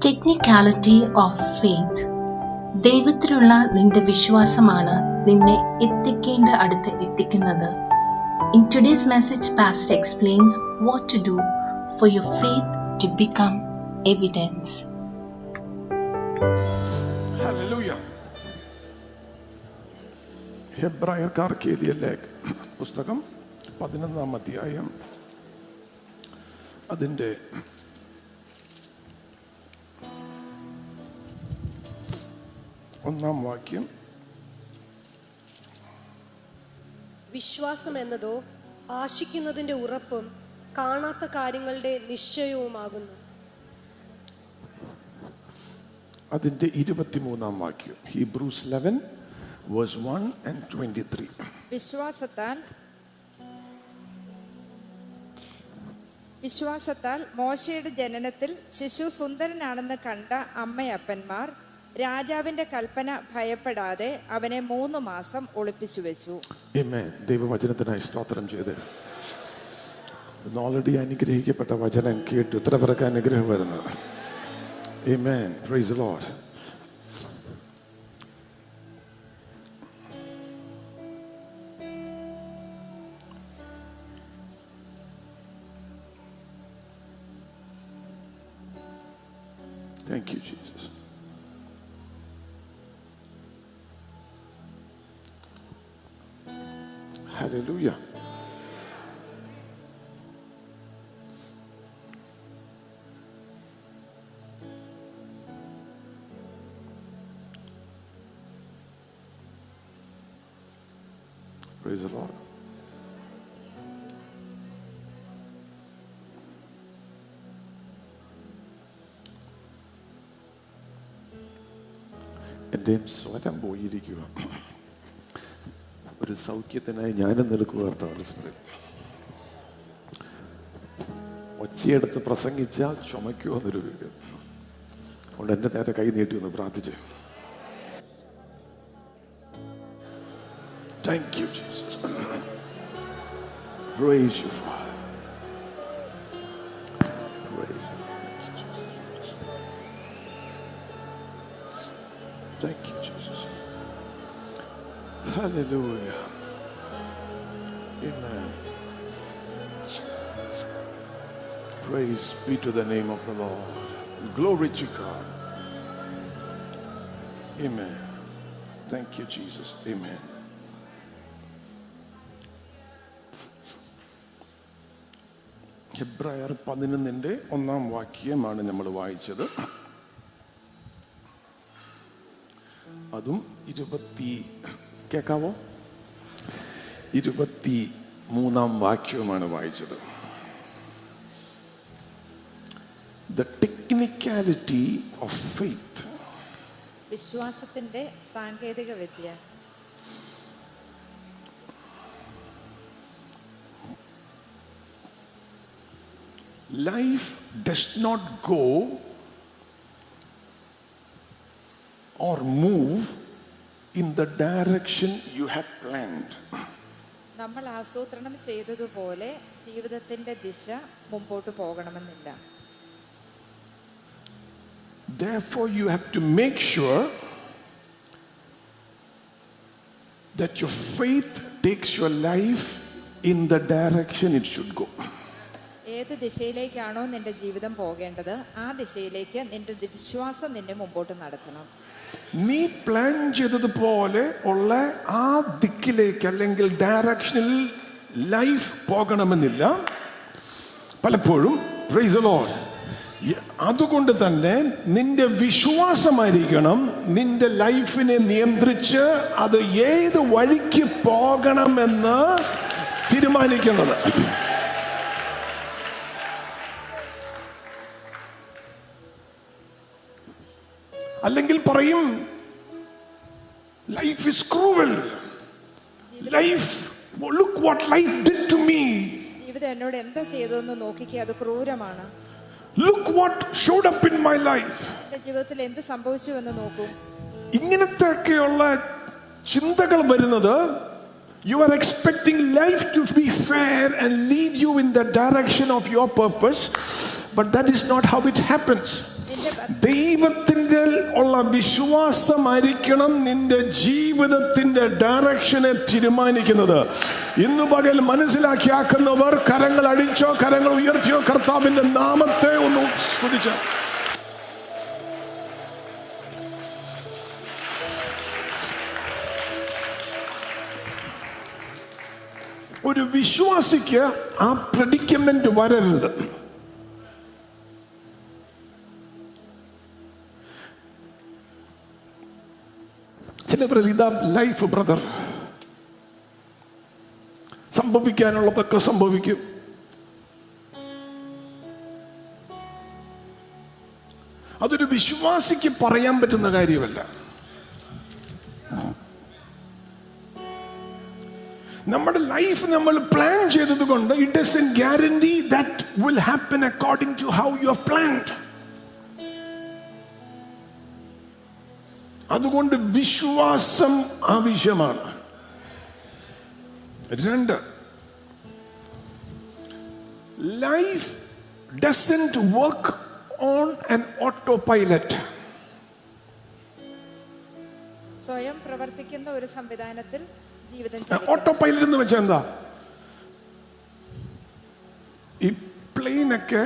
Technicality of faith ദൈവത്തിലുള്ള നിന്റെ വിശ്വാസമാണ് നിന്നെ എത്തിക്കേണ്ട അടുത്ത് എത്തിക്കുന്നത് in today's message past explains what to do for your faith to become evidence hallelujah ഹെബ്രായർക്കാർക്ക് എഴുതിയ ലേഖ പുസ്തകം പതിനൊന്നാം അധ്യായം അതിൻ്റെ ഒന്നാം വാക്യം വിശ്വാസം എന്നതോ ആശിക്കുന്നതിന്റെ ഉറപ്പും കാണാത്ത കാര്യങ്ങളുടെ നിശ്ചയവുമാകുന്നു അതിൻ്റെ ഇരുപത്തിമൂന്നാം വാക്യം Hebrews eleven verse one and twenty three വിശ്വാസത്താൽ വിശ്വാസത്താൽ മോശയുടെ ജനനത്തിൽ ശിശു സുന്ദരനാണെന്ന് കണ്ട അമ്മയപ്പന്മാർ രാജാവിന്റെ കൽപ്പന ഭയപ്പെടാതെ അവനെ മൂന്ന് മാസം ഒളിപ്പിച്ചു വെച്ചു Amen. ദൈവവചനത്തിനായി സ്തോത്രം ചെയ്ത് ഇന്ന് ഓൾറെഡി അനുഗ്രഹിക്കപ്പെട്ട വചനം കേട്ടു എത്ര പേർക്ക് അനുഗ്രഹം വരുന്നത് Amen. Praise the Lord. Thank you, Jesus. Hallelujah. Praise the Lord. എൻ്റെ സ്വരം പോയിരിക്കുക ഒരു സൗഖ്യത്തിനായി ഞാനും നിൽക്കുകയാർത്താവ് സ്മൃതി ഒച്ചയെടുത്ത് പ്രസംഗിച്ചാൽ ചുമയ്ക്കുമോ എന്നൊരു വീട് അതുകൊണ്ട് എൻ്റെ നേരെ കൈ നീട്ടി ഒന്ന് പ്രാർത്ഥിച്ച് thank you Jesus Praise you, Father. Praise you. Thank you, Jesus. Thank you, Jesus. Hallelujah. Amen. Praise be to the name of the Lord. Glory to God. Amen. Thank you, Jesus. Amen. ഹെബ്രായർ പതിനൊന്നിൻ്റെ ഒന്നാം വാക്യമാണ് നമ്മൾ വായിച്ചത് അതും ഇരുപത്തി കേൾക്കാവോ ഇരുപത്തി മൂന്നാം വാക്യവുമാണ് വായിച്ചത് ദ ടെക്നിക്കാലിറ്റി ഓഫ് ഫെയ്ത്ത് വിശ്വാസത്തിന്റെ സാങ്കേതിക വിദ്യ life does not go or move in the direction you have planned. നമ്മൾ ആസൂത്രണം ചെയ്തതുപോലെ ജീവിതത്തിന്റെ ദിശ മുമ്പോട്ട് പോകണമെന്നില്ല Therefore, you have to make sure that your faith takes your life in the direction it should go. ഏത് ദിശയിലേക്കാണോ നിന്റെ ജീവിതം പോകേണ്ടത് ആ ദിശയിലേക്ക് നിന്റെ വിശ്വാസം നിന്നെ മുമ്പോട്ട് നടത്തണം നീ പ്ലാൻ ചെയ്തതുപോലെ ഉള്ള ആ ദിക്കിലേക്ക് അല്ലെങ്കിൽ ഡയറക്ഷനിൽ ലൈഫ് പോകണമെന്നില്ല പലപ്പോഴും പ്രൈസ് ലോഡ് അതുകൊണ്ട് തന്നെ നിന്റെ വിശ്വാസമായിരിക്കണം നിന്റെ ലൈഫിനെ നിയന്ത്രിച്ച് അത് ഏത് വഴിക്ക് പോകണമെന്ന് തീരുമാനിക്കേണ്ടത് അല്ലെങ്കിൽ പറയും life is cruel life look what life did to me ജീവിതം എന്നോട് എന്താ ചെയ്തതെന്ന് നോക്കിക്കേ അത് ക്രൂരമാണ് look what showed up in my life എന്റെ ജീവിതത്തിൽ എന്ത് സംഭവിച്ചു എന്ന് നോക്കൂ ഇങ്ങനത്തെയൊക്കെയുള്ള ചിന്തകൾ വരുന്നത് you are expecting life to be fair and lead you in the direction of your purpose but that is not how it happens നിന്റെ ഭ- ദൈവത്തിന്റെ ഉള്ള വിശ്വാസമായിരിക്കണം നിന്റെ ജീവിതത്തിന്റെ ഡയറക്ഷനെ തീരുമാനിക്കുന്നത് ഇന്ന് പകൽ മനസ്സിലാക്കിയാക്കുന്നവർ കരങ്ങൾ അടിച്ചോ കരങ്ങൾ ഉയർത്തിയോ കർത്താവിന്റെ നാമത്തെ ഒന്ന് സ്തുതിച്ചോ ഒരു വിശ്വാസിക്ക് ആ പ്രഡിക്കമെന്റ് വരരുത് ചില പേര് ഇതാ ലൈഫ് ബ്രദർ സംഭവിക്കാനുള്ളതൊക്കെ സംഭവിക്കും അതൊരു വിശ്വാസിക്ക് പറയാൻ പറ്റുന്ന കാര്യമല്ല നമ്മുടെ ലൈഫ് നമ്മൾ പ്ലാൻ ചെയ്തത് കൊണ്ട് it does an guarantee that will happen according to how you have planned അതുകൊണ്ട് വിശ്വാസം ആവശ്യമാണ് രണ്ട് life doesn't work on an autopilot സ്വയം പ്രവർത്തിക്കുന്ന ഒരു സംവിധാനത്തിൽ ജീവിതം ചലിക്കുന്നു. ഓട്ടോ പൈലറ്റ് എന്ന് വെച്ചാൽ എന്താ ഈ പ്ലെയിനൊക്കെ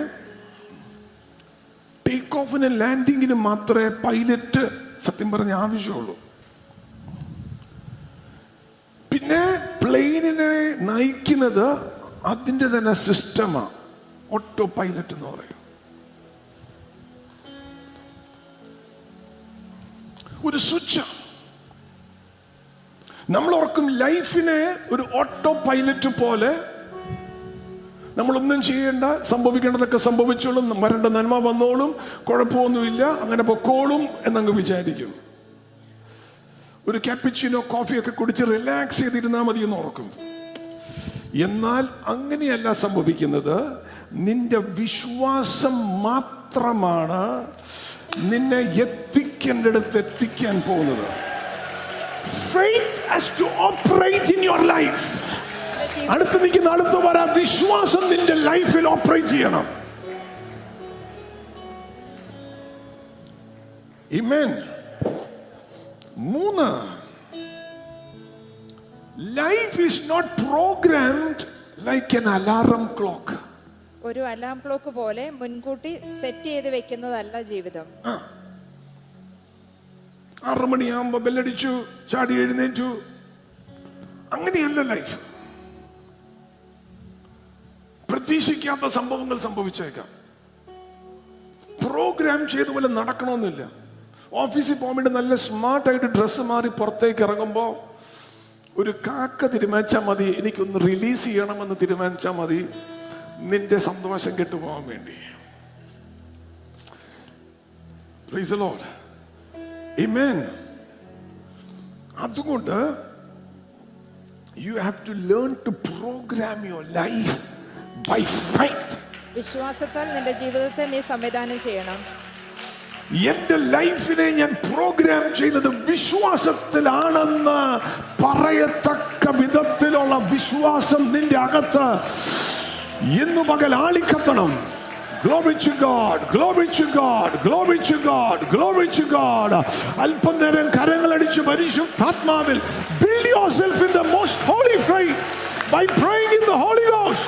ടേക്ക് ഓഫിന് ലാൻഡിങ്ങിന് മാത്രമേ പൈലറ്റ് സത്യം പറഞ്ഞ ആവശ്യമുള്ളൂ പിന്നെ പ്ലെയിനിനെ നയിക്കുന്നത് അതിൻ്റെ തന്നെ സിസ്റ്റമാണ് ഓട്ടോ പൈലറ്റ് എന്ന് പറയും ഒരു സ്വിച്ച് നമ്മൾ ഓർക്കും ലൈഫിനെ ഒരു ഓട്ടോ പൈലറ്റ് പോലെ നമ്മളൊന്നും ചെയ്യേണ്ട സംഭവിക്കേണ്ടതൊക്കെ സംഭവിച്ചോളും വരേണ്ട നന്മ വന്നോളും കുഴപ്പമൊന്നുമില്ല അങ്ങനെ പൊക്കോളും എന്നങ്ങ് വിചാരിക്കും ഒരു ക്യാപ്പിച്ചിനോ കോഫിയൊക്കെ കുടിച്ച് റിലാക്സ് ചെയ്തിരുന്നാൽ മതി എന്ന് ഓർക്കും എന്നാൽ അങ്ങനെയല്ല സംഭവിക്കുന്നത് നിന്റെ വിശ്വാസം മാത്രമാണ് നിന്നെ എത്തിക്കേണ്ടടുത്ത് എത്തിക്കാൻ പോകുന്നത് faith has to operate in your life അടുത്ത് നിൽക്കുന്ന അടുത്ത് പറ വിശ്വാസം നിന്റെ ലൈഫിൽ ഓപ്പറേറ്റ് ചെയ്യണം Amen. മൂന്ന് life is not programmed like an alarm clock ഒരു അലാം ക്ലോക്ക് പോലെ മുൻകൂട്ടി സെറ്റ് ചെയ്ത് വെക്കുന്നതല്ല ജീവിതം ആറ് മണിയാകുമ്പോ ബെല്ലടിച്ചു ചാടി എഴുന്നേറ്റു അങ്ങനെയല്ല ലൈഫ് പ്രതീക്ഷിക്കാത്ത സംഭവങ്ങൾ സംഭവിച്ചേക്കാം പ്രോഗ്രാം ചെയ്ത പോലെ നടക്കണമെന്നില്ല ഓഫീസിൽ പോകാൻ വേണ്ടി നല്ല സ്മാർട്ടായിട്ട് ഡ്രസ്സ് മാറി പുറത്തേക്ക് ഇറങ്ങുമ്പോൾ ഒരു കാക്ക തീരുമാനിച്ചാൽ മതി എനിക്കൊന്ന് റിലീസ് ചെയ്യണമെന്ന് തീരുമാനിച്ചാൽ മതി നിന്റെ സന്തോഷം കെട്ടുപോകാൻ വേണ്ടി Praise the Lord. Amen. അതുകൊണ്ട് you have to learn to program your life by faith വിശ്വാസത്താൽ നിന്റെ ജീവിതത്തെ നീ സംവിധാനം ചെയ്യണം എന്റെ ലൈഫിനെ ഞാൻ പ്രോഗ്രാം ചെയ്യുന്നത് വിശ്വാസത്തിലാണെന്ന് പറയത്തക്ക വിധത്തിലുള്ള വിശ്വാസം നിന്റെ അകത്ത് ഇന്നു പകൽ ആളിക്കത്തണം Glory to God, glory to God, glory to God, glory to God. അല്പം നേരം കരങ്ങളടിച്ച് പരിശുദ്ധാത്മാവിൽ build yourself in the most holy faith by praying in the Holy Ghost.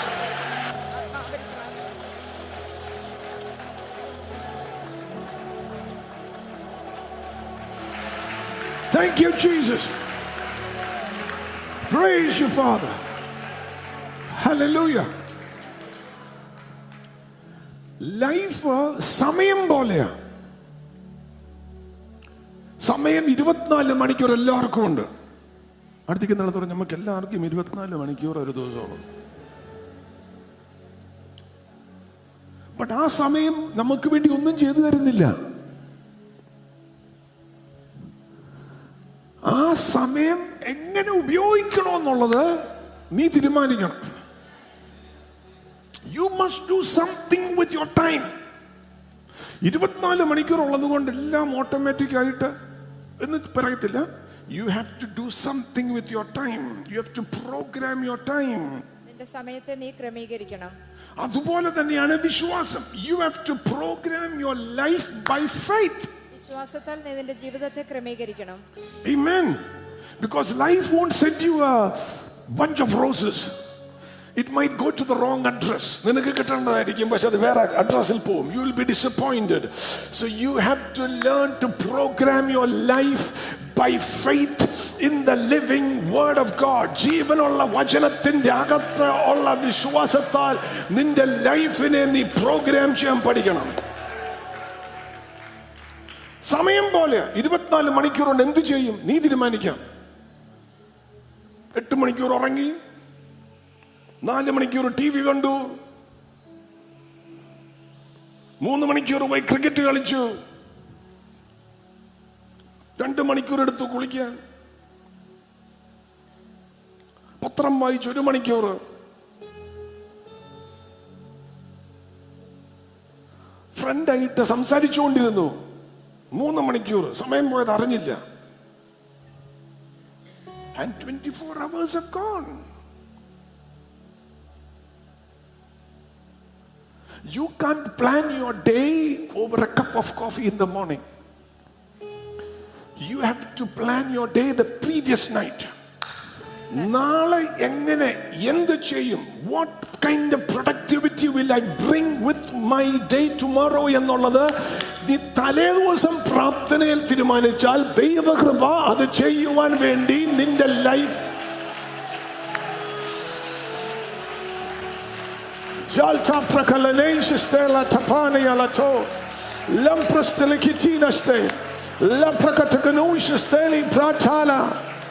Thank you, Jesus. Praise you, Father. Hallelujah. Life സമയം പോലെയാ സമയം ഇരുപത്തിനാല് മണിക്കൂർ എല്ലാവർക്കും ഉണ്ട് അടുത്തേക്ക് നടത്തോളം നമുക്ക് എല്ലാവർക്കും ഇരുപത്തിനാല് മണിക്കൂർ ഒരു ദിവസമുള്ളത് ബട്ട് ആ സമയം നമുക്ക് വേണ്ടി ഒന്നും ചെയ്തു തരുന്നില്ല ആ സമയം എങ്ങനെ ഉപയോഗിക്കണമെന്നുള്ളത് നീ തീരുമാനിക്കണം you must do something with your time ഇരുപത്തിനാല് മണിക്കൂർ ഉള്ളത് കൊണ്ട് എല്ലാം ഓട്ടോമാറ്റിക് ആയിട്ട് എന്ന് പറയത്തില്ല you have to do something with your time you have to program your time നിന്റെ സമയത്തെ നീ ക്രമീകരിക്കണം അതുപോലെ തന്നെയാണ് വിശ്വാസം you have to program your life by faith വിശ്വാസത്താൽ നീ നിന്റെ ജീവിതത്തെ ക്രമീകരിക്കണം Amen. Because life won't send you a bunch of roses. It might go to the wrong address. നിനക്ക് കിട്ടേണ്ടതായിരിക്കും പക്ഷെ അത് വേറെ അഡ്രസ്സിൽ പോകും you will be disappointed so you have to learn to program your life by faith in the living word of God ജീവനുള്ള വചനത്തിന്റെ അകത്ത് ഉള്ള വിശ്വാസത്താൽ നിന്റെ ലൈഫിനെ നീ പ്രോഗ്രാം ചെയ്യാൻ പഠിക്കണം സമയം പോലെ ഇരുപത്തിനാല് മണിക്കൂർ കൊണ്ട് എന്ത് ചെയ്യും നീ തീരുമാനിക്കാം എട്ട് മണിക്കൂർ ഉറങ്ങി നാല് മണിക്കൂർ ടി വി കണ്ടു മൂന്ന് മണിക്കൂർ പോയി ക്രിക്കറ്റ് കളിച്ചു രണ്ട് മണിക്കൂർ എടുത്തു കുളിക്കാൻ പത്രം വായിച്ചു ഒരു മണിക്കൂർ ഫ്രണ്ടായിട്ട് സംസാരിച്ചുകൊണ്ടിരുന്നു മൂന്ന് മണിക്കൂർ സമയം പോയത് അറിഞ്ഞില്ല and twenty four hours gone you can plan your day over a cup of coffee in the morning you have to plan your day the previous night നാളെ എങ്ങനെ എന്ത് ചെയ്യും what kind of productivity will I bring with my day tomorrow എന്നുള്ളത് നീ തലേ ദിവസം പ്രാർത്ഥനയിൽ തീരുമാനിച്ചാൽ ദൈവകൃപ അത് ചെയ്യുവാൻ വേണ്ടി നിന്റെ life Jalta prakalanense stela tapane alato. Lamprastele kitina ste. Lamprakatakanusha steli pratala.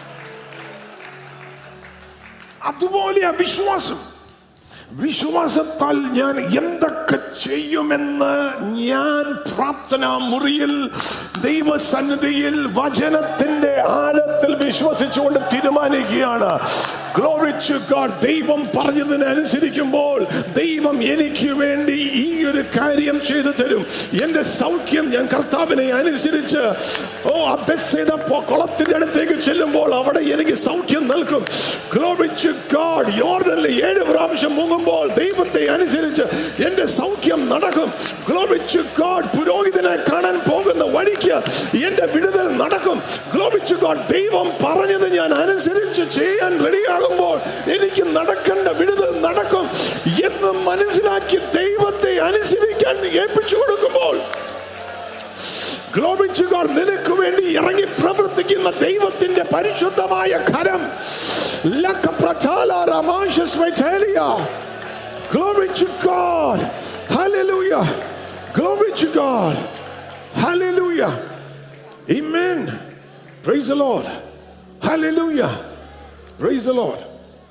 അതുപോലെ വിശ്വാസം വിശ്വാസത്താൽ ഞാൻ എന്തൊക്കെ ചെയ്യുമെന്ന് ഞാൻ പ്രാർത്ഥനാ മുറിയിൽ ദൈവസന്നിധിയിൽ വചനത്തിന്റെ ആഴത്തിൽ വിശ്വസിച്ചുകൊണ്ട് തീരുമാനിക്കുകയാണ് Glory to God. ദൈവം പറഞ്ഞതിനനുസരിക്കുമ്പോൾ ദൈവം എനിക്ക് വേണ്ടി ഈ ഒരു കാര്യം ചെയ്തു തരും എന്റെ സൗഖ്യം ഞാൻ കർത്താവിനെ അനുസരിച്ച് ഓ അഭ്യസ്ത കുളത്തിന്റെ അടുത്തേക്ക് ചെല്ലുമ്പോൾ അവിടെ എനിക്ക് സൗഖ്യം നൽകും Glory to God. യോർഡനിൽ ഏഴ് പ്രാവശ്യം മുങ്ങുമ്പോൾ ദൈവത്തെ അനുസരിച്ച് എന്റെ സൗഖ്യം നടക്കും Glory to God. പുരോഹിതനെ കാണാൻ പോകുന്ന വഴിക്ക് എന്റെ വിടുതൽ നടക്കും Glory to God. ദൈവം പറഞ്ഞത് ഞാൻ അനുസരിച്ച് ചെയ്യാൻ റെഡിയാകുമ്പോൾ എനിക്ക് നടക്കേണ്ട വിടുതൽ നടക്കും എന്ന് മനസ്സിലാക്കി ദൈവത്തെ അനുസരിക്കാൻ ഏൽപ്പിച്ചു കൊടുക്കുമ്പോൾ Glory to God. നിനക്ക് വേണ്ടി ഇറങ്ങി പ്രവർത്തിക്കുന്ന ദൈവത്തിന്റെ പരിശുദ്ധമായ കരം ലക്കപ്രചാല രമാശസ് വൈറ്റേലിയ. Glory to God. Hallelujah. Glory to God. Hallelujah. Amen. Praise the Lord. Hallelujah. Praise the Lord.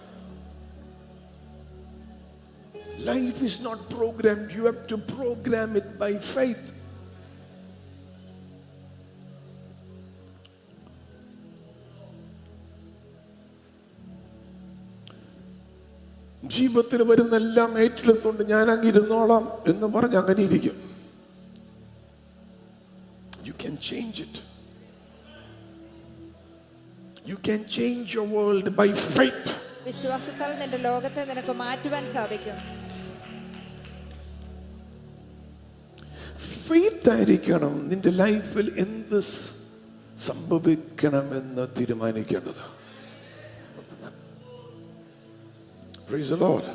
Life is not programmed. You have to program it by faith. ജീവിതത്തിൽ വരുന്ന എല്ലാം ഏറ്റെടുത്തുകൊണ്ട് ഞാൻ അങ്ങ് ഇരുന്നോളാം എന്ന് പറഞ്ഞ് അങ്ങനെ ഇരിക്കും you can change it you can change your world by faith വിശ്വാസത്താൽ നിന്റെ ലോകത്തെ നിനക്ക് മാറ്റുവാൻ സാധിക്കും ഫെയ്ത്ത് ആയിരിക്കണം നിന്റെ ലൈഫിൽ എന്ത് സ് സംഭവിക്കണമെന്ന് തീരുമാനിക്കേണ്ടത് Praise the Lord.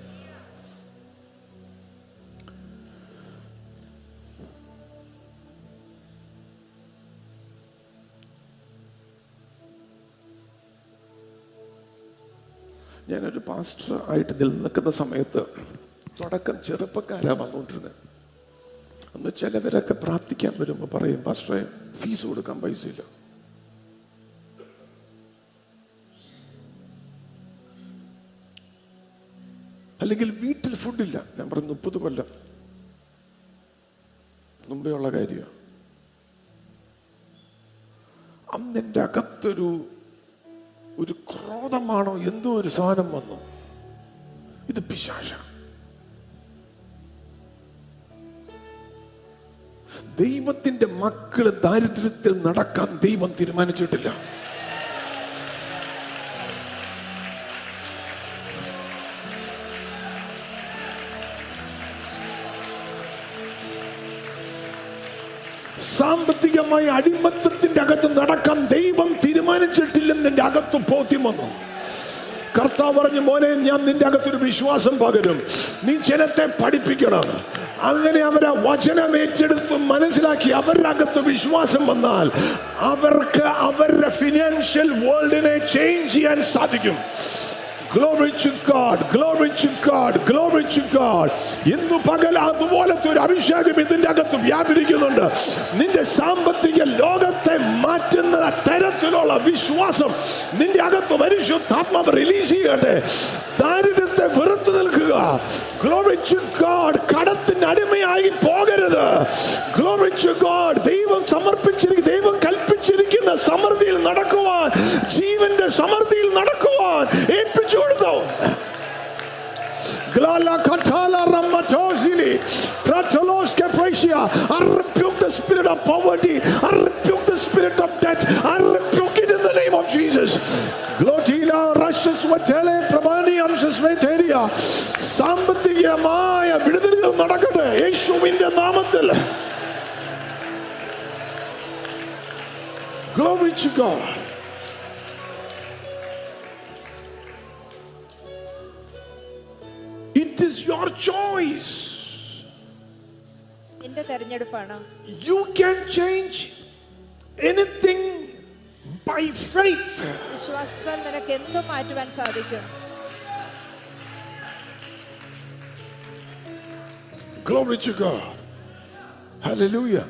ഞാനൊരു പാസ്റ്റർ ആയിട്ട് നിൽക്കുന്ന സമയത്ത് തുടക്കം ചെറുപ്പക്കാരാ വന്നുകൊണ്ടിരുന്നത് അന്ന് ചിലവരൊക്കെ പ്രാർത്ഥിക്കാൻ വരുമ്പോൾ പറയും പാസ്റ്ററെ ഫീസ് കൊടുക്കാൻ പൈസയില്ല അല്ലെങ്കിൽ വീട്ടിൽ ഫുഡില്ല ഞാൻ പറഞ്ഞു മുപ്പത് കൊല്ലം മുമ്പേ ഉള്ള കാര്യമാണ് അന്ന് എൻ്റെ അകത്തൊരു ഒരു ക്രോധമാണോ എന്തോ ഒരു സാധനം വന്നു ഇത് പിശാശ ദൈവത്തിന്റെ മക്കള് ദാരിദ്ര്യത്തിൽ നടക്കാൻ ദൈവം തീരുമാനിച്ചിട്ടില്ല സാമ്പത്തികമായ അടിമത്തത്തിന്റെ അകത്ത് നടക്കാൻ ദൈവം തീരുമാനിച്ചിട്ടില്ലെന്ന് എന്റെ അകത്ത് ബോധ്യം വന്നു കർത്താവ് പറഞ്ഞു മോനെ ഞാൻ നിന്റെ അകത്തൊരു വിശ്വാസം പകരും നീ ജനത്തെ പഠിപ്പിക്കണം അങ്ങനെ അവരെ വചനം ഏറ്റെടുത്ത് മനസ്സിലാക്കി അവരുടെ അകത്ത് വിശ്വാസം വന്നാൽ അവർക്ക് അവരുടെ ഫിനാൻഷ്യൽ വേൾഡിനെ ചേഞ്ച് ചെയ്യാൻ സാധിക്കും Glory to God, glory to God, glory to God. ഇന്ന് പകൽ അതുപോലത്തെ ഒരു അഭിഷേകം ഇതിന്റെ അകത്ത് വ്യാപരിക്കുന്നുണ്ട് നിന്റെ സാമ്പത്തിക ലോകത്തെ മാറ്റുന്ന തരത്തിലുള്ള വിശ്വാസം നിന്റെ അകത്ത് പരിശുദ്ധാത്മാവ് റിലീസ് ചെയ്യട്ടെ ദാരിദ്ര്യത്തെ വെറുത്തു നിൽക്കുക ഗ്ലോറി ടു ഗോഡ് കടത്തിന് അടിമയായി പോകരുത് ഗ്ലോറി ടു ഗോഡ് ദൈവം സമർപ്പിച്ചിരിക്കുന്ന ദൈവം കൽപ്പിച്ചിരിക്കുന്ന സമൃദ്ധിയിൽ നടക്കുവാൻ ജീവന്റെ സമൃദ്ധിയിൽ നടക്കുവാൻ ഏൽപ്പിച്ചു കൊടുത്തു Glala katala ramatosili. Pratolos capracia. I rebuke the spirit of poverty. I rebuke the spirit of debt. I rebuke it in the name of Jesus. Glotila rushes watele prabani amshas veteria. സാമ്പത്തികമായ വിടുതലുകൾ നടക്കട്ടെ യേശുവിന്റെ നാമത്തിൽ Glory to God. It is your choice. നിന്റെ തെരഞ്ഞെടുപ്പാണ് You can change anything by faith. വിശ്വാസത്താൽ നിനക്ക് എന്തും മാറ്റുവാൻ സാധിക്കും Glory to God. Hallelujah.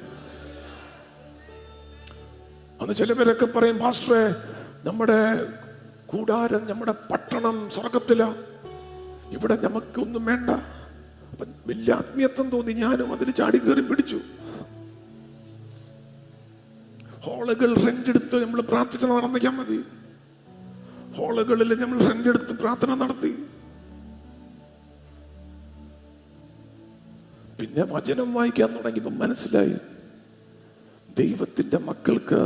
അന്ന് ചില പേരൊക്കെ പറയും പാസ്റ്ററെ നമ്മുടെ കൂടാരം നമ്മുടെ പട്ടണം സ്വർഗത്തില ഇവിടെ നമുക്കൊന്നും വേണ്ട അപ്പൊ വലിയ ആത്മീയത്വം തോന്നി ഞാനും അതിന് ചാടി കയറി പിടിച്ചു ഹോളുകൾ റെന്റ് എടുത്ത് നമ്മൾ പ്രാർത്ഥിച്ച് നടന്നിക്കാൻ മതി ഹോളുകളിൽ നമ്മൾ റെന്റ് എടുത്ത് പ്രാർത്ഥന നടത്തി പിന്നെ വചനം വായിക്കാൻ തുടങ്ങിയപ്പോൾ മനസ്സിലായി ദൈവത്തിന്റെ മക്കൾക്ക്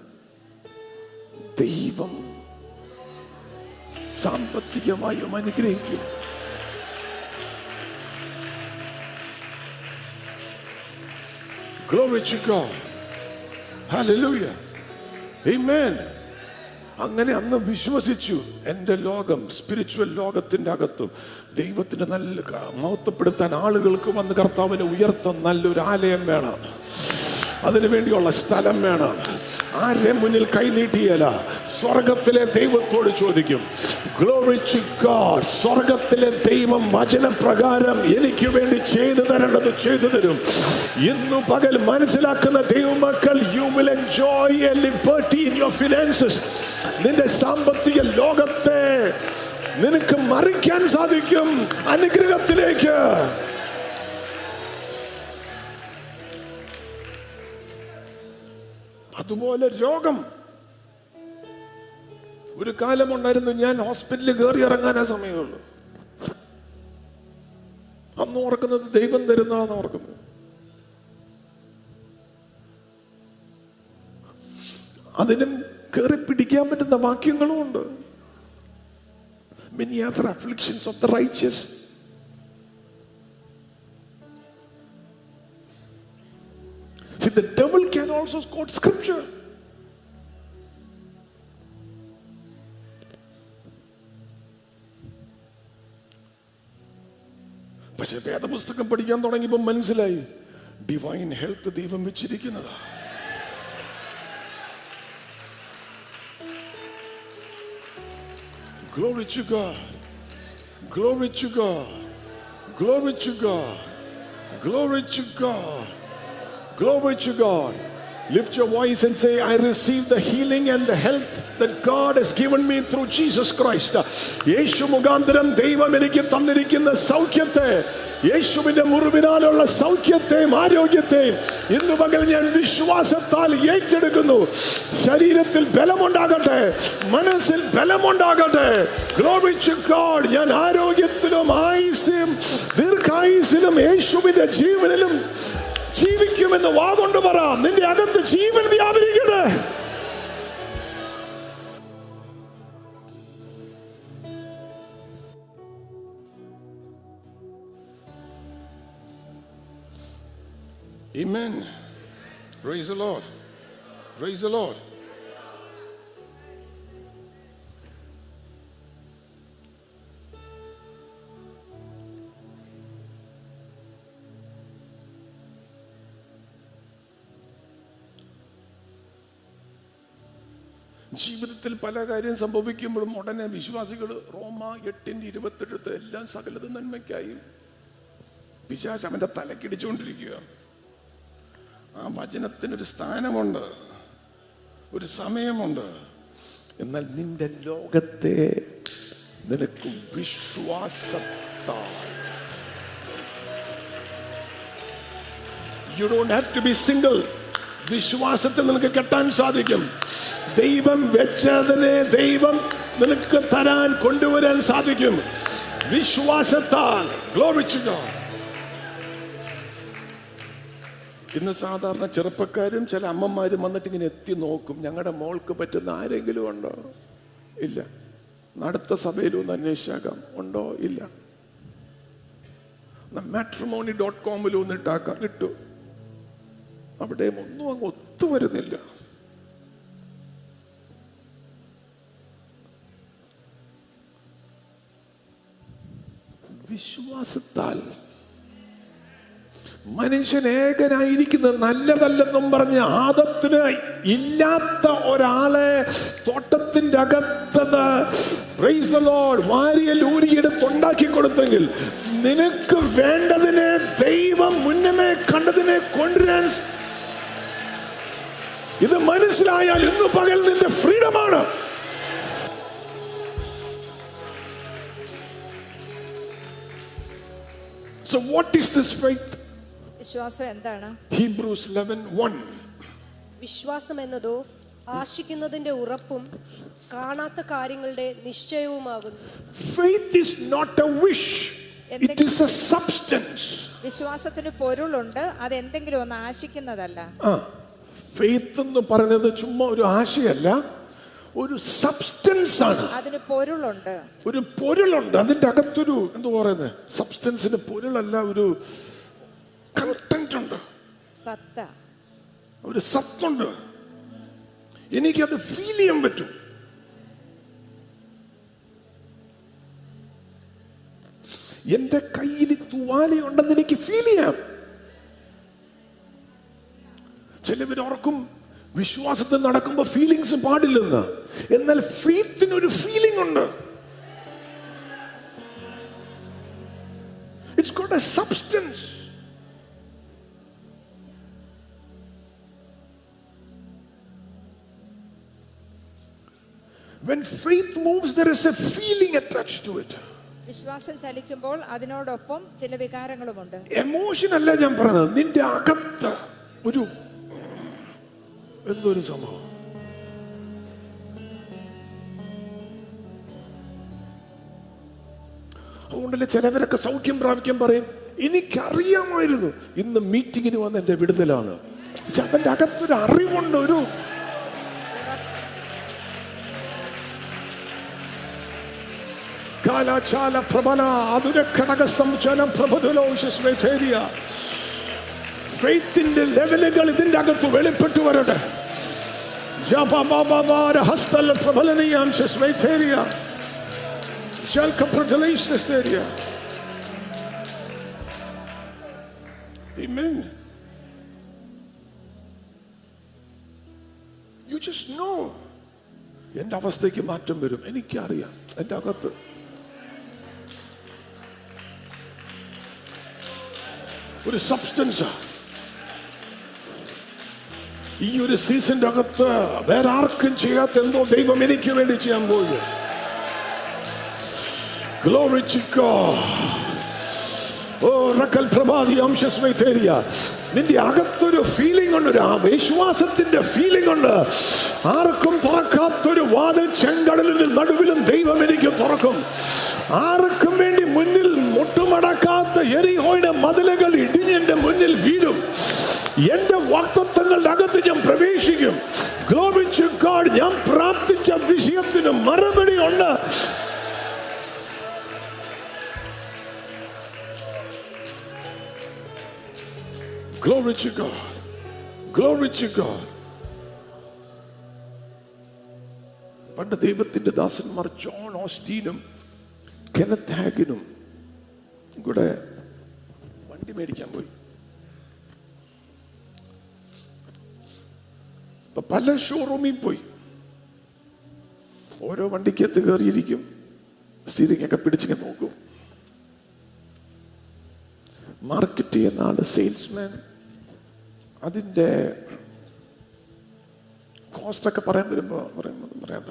ദൈവം സാമ്പത്തികമായും അനുഗ്രഹിക്കും Glory to God. Hallelujah. Amen. അങ്ങനെ അന്ന് വിശ്വസിച്ചു എൻ്റെ ലോകം സ്പിരിച്വൽ ലോകത്തിന്റെ അകത്തും ദൈവത്തിന്റെ നല്ല ക- മഹത്വപ്പെടുത്താൻ ആളുകൾക്ക് വന്ന് കർത്താവിനെ ഉയർത്താൻ നല്ലൊരു ആലയം വേണം അതിനു വേണ്ടിയുള്ള സ്ഥലം വേണം ആരെ മുന്നിൽ കൈനീട്ടിയല്ല സ്വർഗത്തിലെ ദൈവത്തോട് ചോദിക്കും ഗ്ലോറി ടു ഗോഡ് സ്വർഗത്തിലെ ദൈവം വചനപ്രകാരം എനിക്ക് വേണ്ടി ചെയ്തു തരേണ്ടത് ചെയ്തു തരും ഇന്നു പകൽ മനസ്സിലാക്കുന്ന ദൈവമക്കൾ you will enjoy a liberty in your finances നിന്റെ സാമ്പത്തിക ലോകത്തെ നിനക്ക് മറിക്കാൻ സാധിക്കും അനുഗ്രഹത്തിലേക്ക് അതുപോലെ രോഗം ഒരു കാലമുണ്ടായിരുന്നു ഞാൻ ഹോസ്പിറ്റലിൽ കയറി ഇറങ്ങാനേ സമയമുള്ളൂ അന്ന് ഓർക്കുന്നത് ദൈവം തരുന്നതാന്ന് ഓർക്കുന്നത് അതിനും കയറി പിടിക്കാൻ പറ്റുന്ന വാക്യങ്ങളും ഉണ്ട് many other afflictions of the righteous See, the devil can also quote scripture. പക്ഷെ വേദപുസ്തകം പഠിക്കാൻ തുടങ്ങിയപ്പോൾ മനസ്സിലായി ഡിവൈൻ ഹെൽത്ത് ദൈവം വെച്ചിരിക്കുന്നതാ Glory to God. Glory to God. Glory to God. Glory to God. Glory to God. Lift your voice and say, I receive the healing and the health that God has given me through Jesus Christ. യേശു മുഖാന്തരം ദൈവം എനിക്ക് തന്നിരിക്കുന്ന സൗഖ്യത്തെ യേശുവിന്റെ മുറിവിനാലുള്ള സൗഖ്യത്തെയും ആരോഗ്യത്തെയും ഇന്ന് പകൽ ഞാൻ വിശ്വാസത്താൽ ഏറ്റെടുക്കുന്നു ശരീരത്തിൽ ബലമുണ്ടാകട്ടെ മനസ്സിൽ ബലമുണ്ടാകട്ടെ Glory to God. ഞാൻ ആരോഗ്യത്തിലും ആയുസിലും ദീർഘായുസിലും യേശുവിന്റെ ജീവനിലും ജീവിക്കുമെന്ന് വാഗൊണ്ട് പറ നിന്റെ അകത്ത് ജീവൻ വ്യാപരിക്കട്ടെ Amen. Praise the Lord. Praise the Lord. ജീവിതത്തിൽ പല കാര്യം സംഭവിക്കുമ്പോഴും ഉടനെ വിശ്വാസികൾ റോമ എട്ടിന്റെ ഇരുപത്തെട്ട് എല്ലാം സകലത് നന്മയ്ക്കായി പിശാച് അവന്റെ തലക്കിടിച്ചുകൊണ്ടിരിക്കുക ആ വചനത്തിനൊരു സ്ഥാനമുണ്ട് ഒരു സമയമുണ്ട് എന്നാൽ നിന്റെ ലോകത്തെ നിനക്ക് വിശ്വാസത്താൽ you don't have to be single വിശ്വാസത്തിൽ നിനക്ക് കെട്ടാൻ സാധിക്കും ദൈവം വെച്ചതിനെ ദൈവം നിനക്ക് തരാൻ കൊണ്ടുവരാൻ സാധിക്കും വിശ്വാസത്താൽ Glory to God. ഇന്ന് സാധാരണ ചെറുപ്പക്കാരും ചില അമ്മമാരും വന്നിട്ട് ഇങ്ങനെ എത്തി നോക്കും ഞങ്ങളുടെ മോൾക്ക് പറ്റുന്ന ആരെങ്കിലും ഉണ്ടോ ഇല്ല അടുത്ത സഭയിലും ഒന്ന് അന്വേഷിച്ചാക്കാം ഉണ്ടോ ഇല്ല മാട്രിമോണി ഡോട്ട് കോമിൽ ഒന്ന് ഇട്ടാക്കാം കിട്ടു അവിടെ ഒന്നും അങ്ങ് ഒത്തുവരുന്നില്ല വിശ്വാസത്താൽ മനുഷ്യൻ ഏകനായിരിക്കുന്നത് നല്ലതല്ലെന്നും പറഞ്ഞ് ആദത്തിന് ഇല്ലാത്ത ഒരാളെ തോട്ടത്തിന്റെ അകത്തത് praise the Lord, വാരിയൽ ഊരിയെടുത്ത് ഉണ്ടാക്കി കൊടുത്തെങ്കിൽ നിനക്ക് വേണ്ടതിനെ ദൈവം മുന്നമേ കണ്ടതിനെ കൊണ്ടുവരാൻ സ്- ഇത് മനസ്സിലായാൽ ഇന്ന് പകൽ നിന്റെ ഫ്രീഡമാണ് So what is this faith? വിശ്വാസം എന്താണ് Hebrews 11 1. വിശ്വാസം എന്നതോ ആശിക്കുന്നതിന്റെ ഉറപ്പും കാണാത്ത കാര്യങ്ങളുടെ നിശ്ചയവുമാകുന്നു Faith is not a wish, it is a substance. വിശ്വാസത്തിന് പൊരുളുണ്ട് അത് എന്തെങ്കിലും ഒന്ന് ആശിക്കുന്നതല്ല ആ ഫെയ്ത്ത് എന്ന് പറയുന്നത് ചുമ്മാ ഒരു ആശയല്ല ഒരു സബ്സ്റ്റൻസ് ആണ് അതിന് പൊരുളുണ്ട് ഒരു പൊരുളുണ്ട് അതിന്റെ അകത്തൊരു എന്താ പറയുന്നത് സബ്സ്റ്റൻസിന് പൊരുളല്ല ഒരു കണ്ടന്റ് ഉണ്ട് സത്ത ഒരു സത്തുണ്ട് എനിക്കത് ഫീൽ ചെയ്യാൻ പറ്റും എന്റെ കയ്യിൽ തുവാലയുണ്ടെന്ന് എനിക്ക് ഫീൽ ചെയ്യാം ചിലവർ ഓർക്കും വിശ്വാസത്തിൽ നടക്കുമ്പോൾ ഫീലിങ്സ് പാടില്ലെന്ന് എന്നാൽ ഫീത്തിന് ഒരു ഫീലിംഗ് ഉണ്ട് it's got a substance When faith moves, there is a feeling attached to it. വിശ്വാസം ചലിക്കുമ്പോൾ അതിനോടൊപ്പം ചില വികാരങ്ങളുമുണ്ട് എമോഷൻ അല്ല ഞാൻ പറഞ്ഞത് നിന്റെ അകത്ത് ഒരു എന്തൊരു സംഭവം അതുകൊണ്ടല്ലേ ചിലവരൊക്കെ സൗഖ്യം പ്രാപിക്കാൻ പറയും എനിക്കറിയാമായിരുന്നു ഇന്ന് മീറ്റിങ്ങിന് വന്ന് എന്റെ വിടുതലാണ് പക്ഷെ അവന്റെ അകത്തൊരു അറിവുണ്ട് ഒരു കാലാചാല പ്രബല അതുര ഘടക സംചല പ്രഭുതലോശസ്വേധേരിയ ഫെയ്ത്തിന്റെ ലെവലുകൾ ഇതിന്റെ അകത്ത് വെളിപ്പെട്ടു വരട്ടെ ജപമാമാര ഹസ്തൽ പ്രബലനീയാം ശസ്വേധേരിയ ശൽക്കപ്രജലൈസ്തേരിയ Amen. You just know. എന്റെ അവസ്ഥയ്ക്ക് മാറ്റം വരും എനിക്കറിയാം എൻ്റെ അകത്ത് ഒരു സബ്സ്റ്റൻസ് ഈ ഒരു സീസന്റെ അകത്ത് വേറെ ആർക്കും ചെയ്യാത്ത എന്തോ ദൈവം എനിക്ക് വേണ്ടി ചെയ്യാൻ പോയി Glory to God. ഓ റക്കൽ പ്രഭാതി അംശസ്വൈതേരിയ നിന്റെ അകത്തൊരു ഫീലിംഗ് ഉണ്ട് ഒരു ആ വിശ്വാസത്തിന്റെ ഫീലിംഗ് ഉണ്ട് ആർക്കും തുറക്കാത്തൊരു വാതിൽ ചെങ്കടലിന് നടുവിലും ദൈവം എനിക്ക് തുറക്കും ആർക്കും വേണ്ടി മുന്നിൽ മുട്ടുമടക്കാത്ത എരിഹോയുടെ മതിലുകൾ ഇടിഞ്ഞെന്റെ മുന്നിൽ വീഴും എന്റെ വാക്തത്വങ്ങളുടെ അകത്ത് ഞാൻ പ്രവേശിക്കും ഗ്ലോബിച്ചു ഗോഡ് ഞാൻ പ്രാർത്ഥിച്ച വിഷയത്തിന് മറുപടി ഉണ്ട് Glory to God. Glory to God. പണ്ട് ദൈവത്തിന്റെ ദാസന്മാർ ജോൺ ഓസ്റ്റീനും കെനത്ത് ഹാഗിനും കൂടെ വണ്ടി മേടിക്കാൻ പോയി അപ്പൊ പല ഷോറൂമിൽ പോയി ഓരോ വണ്ടിക്കകത്ത് കയറിയിരിക്കും സ്റ്റീരിംഗ് ഒക്കെ പിടിച്ചിങ്ങനെ നോക്കും മാർക്കറ്റ് ചെയ്യുന്ന ആള് സെയിൽസ്മാൻ അതിൻ്റെ കോസ്റ്റ് ഒക്കെ പറയാൻ വരുമ്പോ പറയുമ്പോൾ പറയണ്ട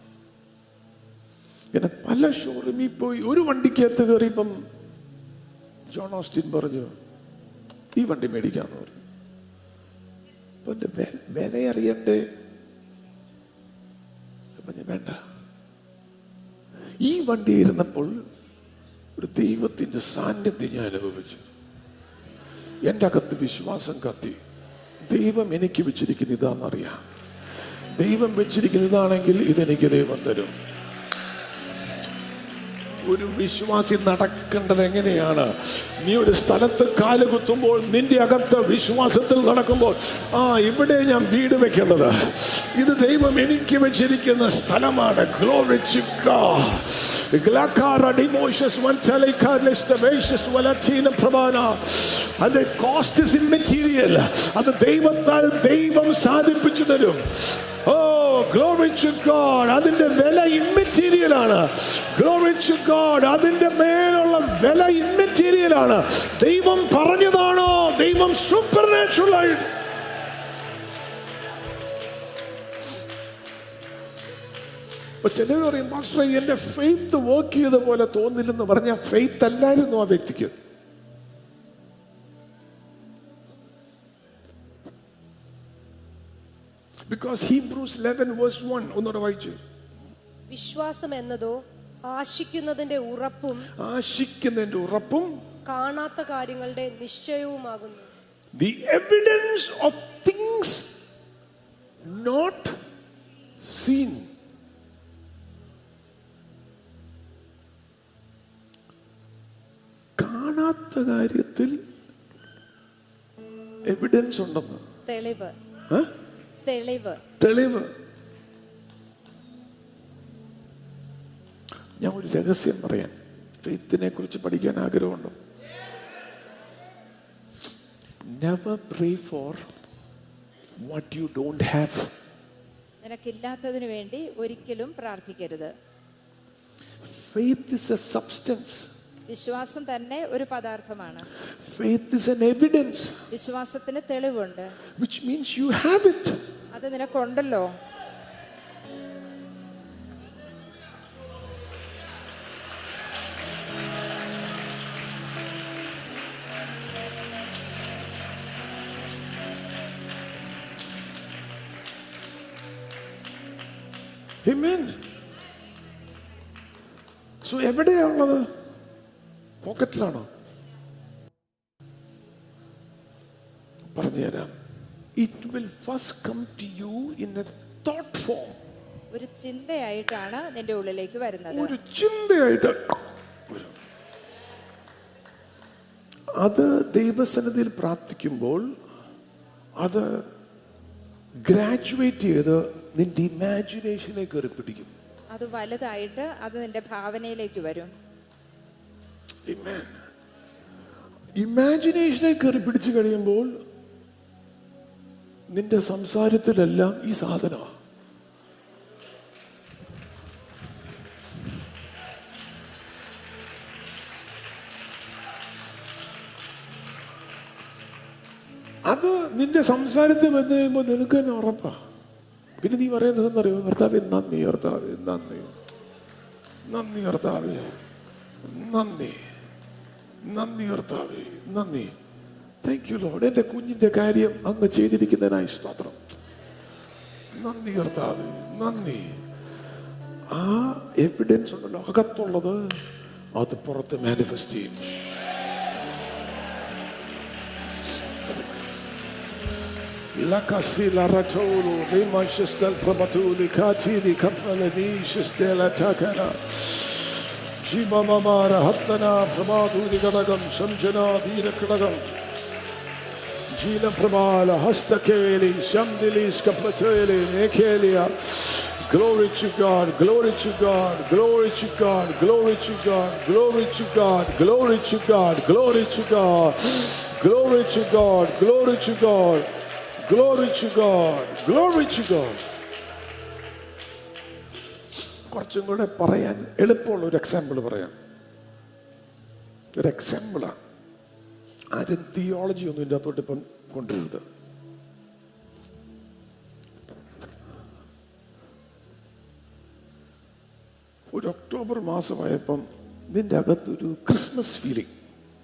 ഇങ്ങനെ പല ഷോറൂമിൽ പോയി ഒരു വണ്ടിക്കകത്ത് കയറിയപ്പം ജോൺ ഓസ്റ്റിൻ പറഞ്ഞു ഈ വണ്ടി മേടിക്കാന്ന് പറഞ്ഞു അപ്പൊ എൻ്റെ വെ- വില അറിയണ്ടേ അപ്പൊ ഞാൻ വേണ്ട ഈ വണ്ടി ഇരുന്നപ്പോൾ ഒരു ദൈവത്തിന്റെ സാന്നിധ്യം ഞാൻ അനുഭവിച്ചു എൻ്റെ അകത്ത് വിശ്വാസം കത്തി ദൈവം എനിക്ക് വെച്ചിരിക്കുന്ന ഇതാണെന്നറിയാം ദൈവം വെച്ചിരിക്കുന്ന ഇതാണെങ്കിൽ ഇതെനിക്ക് ദൈവം തരും ഒരു വിശ്വാസി നടക്കേണ്ടത് എങ്ങനെയാണ് നീ ഒരു സ്ഥലത്ത് കാല് കുത്തുമ്പോൾ നിന്റെ അകത്ത് വിശ്വാസത്തിൽ നടക്കുമ്പോൾ ആ ഇവിടെ ഞാൻ വീട് വെക്കേണ്ടത് ഇത് ദൈവം എനിക്ക് വെച്ചിരിക്കുന്ന സ്ഥലമാണ് Glory to God. Glakara demotions, one telecarless, the vacious, Valatina Pravana. അത് കോസ്റ്റ് ഇസ് ഇമ്മെറ്റീരിയൽ അത് ദൈവത്താൽ ദൈവം സാധിപ്പിച്ചു തരും ഓ ഗ്ലോറി ടു ഗോഡ് അതിന്റെ വില ഇമ്മെറ്റീരിയൽ ആണ് ഗ്ലോറി ടു ഗോഡ് അതിന്റെ മേലുള്ള വില ഇമ്മെറ്റീരിയൽ ആണ് ദൈവം പറഞ്ഞതാണോ ദൈവം സൂപ്പർ നാച്ചുറൽ ആയിട്ട് അപ്പൊ ചിലർ പറയും മാസ്റ്റർ എന്റെ ഫെയ്ത്ത് വർക്ക് ചെയ്ത പോലെ തോന്നില്ലെന്ന് പറഞ്ഞ ഫെയ്ത്ത് അല്ലായിരുന്നു ആ വ്യക്തിക്ക് because Hebrews eleven verse one ഒന്നുകൂടെ വായിച്ചു വിശ്വാസം എന്നതോ ആശിക്കുന്നതിന്റെ ഉറപ്പും ആശിക്കുന്നതിന്റെ ഉറപ്പും കാണാത്ത കാര്യങ്ങളുടെ നിശ്ചയവുമാകുന്നു the evidence of things not seen. കാണാത്ത കാര്യത്തിൽ എവിഡൻസ് ഉണ്ടെന്ന് തെളിവ് ഏ? തെളിവ് തെളിവ് ഞാൻ ഒരു രഹസ്യം പറയാൻ ഫെയ്ത്തിനെ കുറിച്ച് പഠിക്കാൻ ആഗ്രഹമുണ്ടോ never pray for what you don't have നിനക്കില്ലാത്തതിനു വേണ്ടി ഒരിക്കലും പ്രാർത്ഥിക്കരുത് ഫെയ്ത്ത് ഇസ് എ സബ്സ്റ്റൻസ് വിശ്വാസം തന്നെ ഒരു പദാർത്ഥമാണ് ഫെയ്ത്ത് ഇസ് എൻ എവിഡൻസ് വിശ്വാസത്തിന് തെളിവുണ്ട് which means you have it അത് നിനക്കുണ്ടല്ലോ Amen. സോ എവിടെയാണുള്ളത് പോക്കറ്റിലാണോ പറഞ്ഞുതരാം it will first come to you in a thought form ഒരു ചിന്തയായിട്ടാണ് നിന്റെ ഉള്ളിലേക്ക് വരുന്നത് ഒരു ചിന്തയായിട്ട് വരും അത് ദൈവസന്നിധിയിൽ പ്രാർത്ഥിക്കുമ്പോൾ അത് ഗ്രാജുവേറ്റ് ചെയ്ത് നിന്റെ ഇമാജിനേഷനെ കയറി പിടിക്കും അത് വലുതായിട്ട് അത് നിന്റെ ഭാവനയിലേക്ക് വരും ഇമാജിനേഷനെ കയറി പിടിച്ചു കഴിയുമ്പോൾ നിന്റെ സംസാരത്തിലെല്ലാം ഈ സാധനമാണ് അത് നിന്റെ സംസാരത്തിൽ വന്നു കഴിയുമ്പോൾ നിനക്ക് തന്നെ ഉറപ്പാ പിന്നെ നീ പറയുന്നത് എന്നറിയോ കർത്താവെ നന്ദി കർത്താവെ നന്ദി നന്ദി കർത്താവെ നന്ദി നന്ദി കർത്താവെ നന്ദി താങ്ക് യു ലോഡ് എൻ്റെ കുഞ്ഞിൻ്റെ കാര്യം അങ്ങ് ചെയ്തിരിക്കുന്നതിനായി സ്തോത്രം നന്ദി കർത്താവെ നന്ദി ആ എവിഡൻസ് ഉണ്ടല്ലോ അകത്തുള്ളത് അത് പുറത്ത് മാനിഫെസ്റ്റ് ചെയ്യും La casilla ratolo, rimanches del probatuli, catili, capralenices della takana. Shimamamara hattana, pramaduri kadagam, samjana, dira kadagam. Gila Pravala, Hastakeli, Shamdilis, Kapateli, Nekelia. Glory to God, glory to God, glory to God, glory to God, glory to God, glory to God, glory to God, glory to God, glory to God, glory to God, glory to God. കുറച്ചും കൂടെ പറയാൻ എളുപ്പമുള്ള ഒരു example പറയാം ഒരു എക്സാമ്പിളാണ് ആരും theology ഒന്നും ഇതിൻ്റെ അകത്തോട്ട് ഇപ്പം കൊണ്ടുവരുത് ഒരു ഒക്ടോബർ മാസമായപ്പം നിന്റെ അകത്തൊരു ക്രിസ്മസ് ഫീലിംഗ്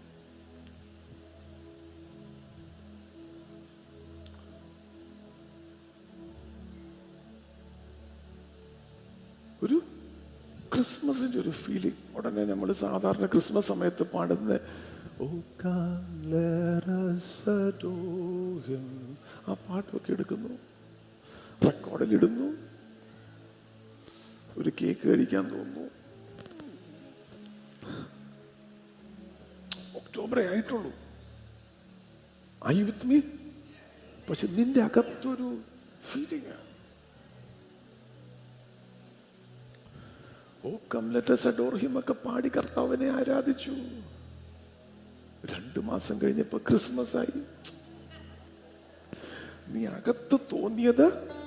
ഒരു ക്രിസ്മസിന്റെ ഒരു ഫീലിംഗ് ഉടനെ നമ്മൾ സാധാരണ ക്രിസ്മസ് സമയത്ത് പാടുന്ന "Oh, come, let us adore him." ആ പാട്ടൊക്കെ എടുക്കുന്നു റെക്കോർഡിലിടുന്നു ഒരു കേക്ക് കഴിക്കാൻ തോന്നുന്നു ഒക്ടോബറേ ആയിട്ടുള്ളൂ ഐ വിത്ത് മീ പക്ഷെ നിന്റെ അകത്തൊരു feeling oh come let's adore him ഒക്കെ പാടി കർത്താവിനെ ആരാധിച്ചു രണ്ടു മാസം കഴിഞ്ഞപ്പോ ക്രിസ്മസ് ആയി നീ അകത്ത് തോന്നിയത്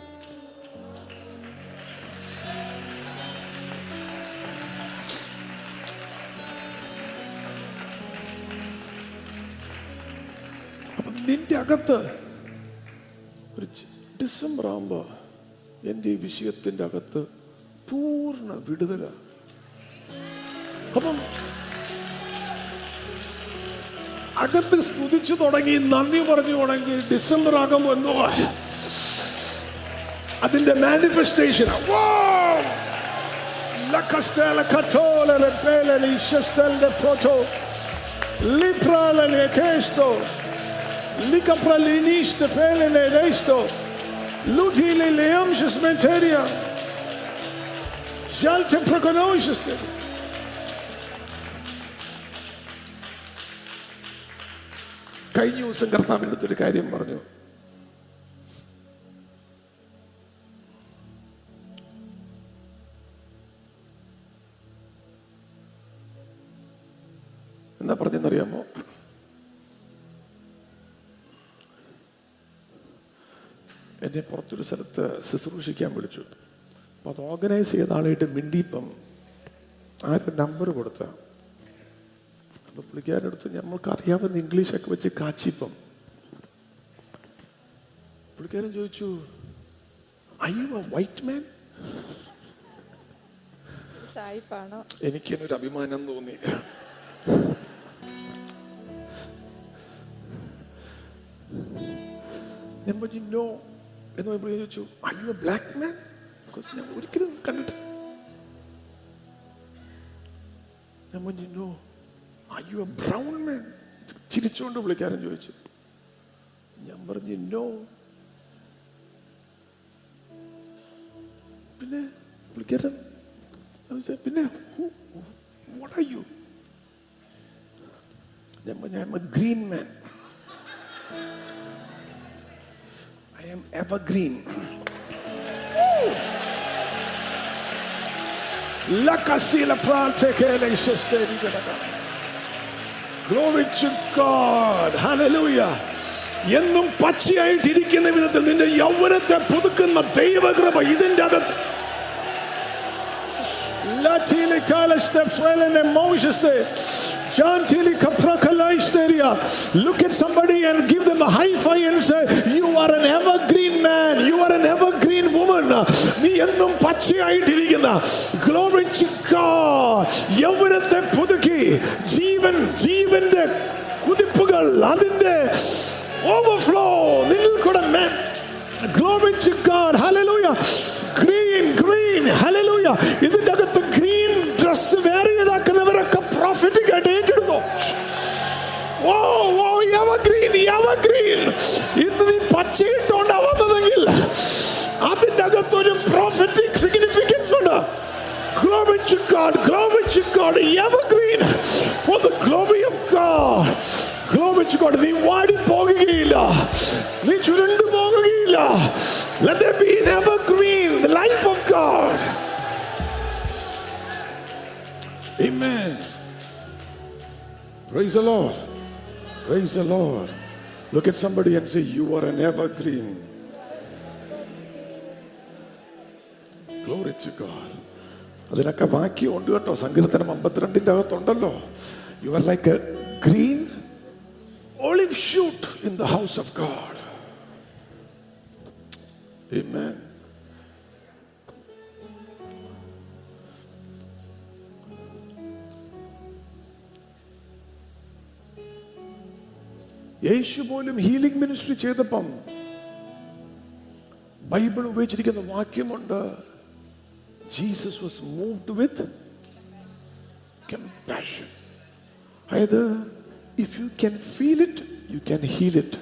അപ്പൊ നിന്റെ അകത്ത് ഒരു ചി- ഡിസംബർ ആകുമ്പോ എന്റെ ഈ വിഷയത്തിന്റെ അകത്ത് പൂർണ്ണ വിടുതല അപ്പം അകത്ത് സ്തുതിച്ചു തുടങ്ങി നന്ദി പറഞ്ഞു തുടങ്ങി ഡിസംബർ ആകുമ്പോ എന്തോ അതിന്റെ manifestation La castella catola le pele li shestel de proto liprale le questo lica praliniste pele le resto lutile leam menteria Jalte prokonoiseste കഴിഞ്ഞ ദിവസം കർത്താവിൻ്റെ അടുത്തൊരു കാര്യം പറഞ്ഞു എന്താ പറഞ്ഞെന്നറിയാമോ എന്നെ പുറത്തൊരു സ്ഥലത്ത് ശുശ്രൂഷിക്കാൻ വിളിച്ചു അപ്പൊ അത് ഓർഗനൈസ് ചെയ്ത ആളായിട്ട് മിണ്ടിപ്പം ആരും നമ്പർ കൊടുത്ത അപ്പൊ പുള്ളിക്കാരടുത്ത് നമ്മൾക്ക് അറിയാവുന്ന ഇംഗ്ലീഷൊക്കെ വെച്ച് കാച്ചിപ്പം പുള്ളിക്കാരൻ ചോദിച്ചു അയ്യോ വൈറ്റ് മാൻ സായിപ്പാണോ എനിക്കെന്നൊരു അഭിമാനം തോന്നി ഞാൻ പറഞ്ഞു നോ എന്ന് പറയുമ്പോൾ ഞാൻ ചോദിച്ചു അയ്യോ ബ്ലാക്ക് മാൻ ഞാൻ ഒരിക്കലും കണ്ടിട്ട് ഞാൻ പറഞ്ഞു നോ അയ്യോ ബ്രൗൺ മാൻ ചിരിച്ചുകൊണ്ട് വിളിക്കാരൻ ചോദിച്ചു ഞാൻ പറഞ്ഞു നോ പിന്നെ വിളിക്കാരൻ ചോദിച്ചാ, പിന്നെ വാട്ട് ആർ യു ഞാൻ പറഞ്ഞു I'm a green man I'm evergreen La casilla prante che le shesteri Glory to God. Hallelujah. എന്നും പച്ചയായിട്ടിരിക്കുന്ന വിധത്തിൽ നിന്റെ യൗവനത്തെ പുതുക്കുന്ന ദൈവകൃപ ഇതിന്റെ അകത്ത് Latili kaleste frelene mojeste. Jantili kaprakalaisteria. Look at somebody and give them a high five and say, You are an evergreen man. You are an evergreen woman. നീ എന്നും പച്ചയായിട്ടിരിക്കുന്ന glory to God യൗവനത്തെ പുതുക്കി ജീവൻ ജീവന്റെ കുതിപ്പുകൾ അതിന്റെ ഓവർഫ്ലോ നിന്നിൽ കൂടെ man Glory to God. Hallelujah. Green, green. Hallelujah. ഇതിന്റെ അകത്ത് ഗ്രീൻ ഡ്രസ് വേറെ ചെയ്താക്കുന്നവരൊക്കെ പ്രോഫിറ്റിക് ആയിട്ട് ഏറ്റെടുത്തു ഓ ഓ യവഗ്രീൻ യവഗ്രീൻ ഇന്ന് നീ പച്ചയിട്ടോണ്ടാ വന്നതെങ്കിൽ അതിന്റെ അകത്ത് ഒരു പ്രോഫിറ്റിക് സിഗ്നിഫിക്കൻസ് ഉണ്ട് Glory to God, glory to God, evergreen for the glory of God. Glory to God. നീ വാടി പോകുകയില്ല നീ ചുരുണ്ടു പോകുകയില്ല Let there be an evergreen, the life of God. Amen. Praise the Lord. Praise the Lord. Look at somebody and say, You are an evergreen. Glory to God. അതിനൊക്കെ വാക്യമുണ്ട് കേട്ടോ സങ്കീർത്തനം അമ്പത്തിരണ്ടിന്റെ അകത്തുണ്ടല്ലോ you are like a green olive shoot in the house of God. Amen. യേശു പോലും healing ministry ചെയ്തപ്പം Bible ഉപയോഗിച്ചിരിക്കുന്ന വാക്യമുണ്ട് Jesus was moved with compassion അതായത് if you can feel it you can heal it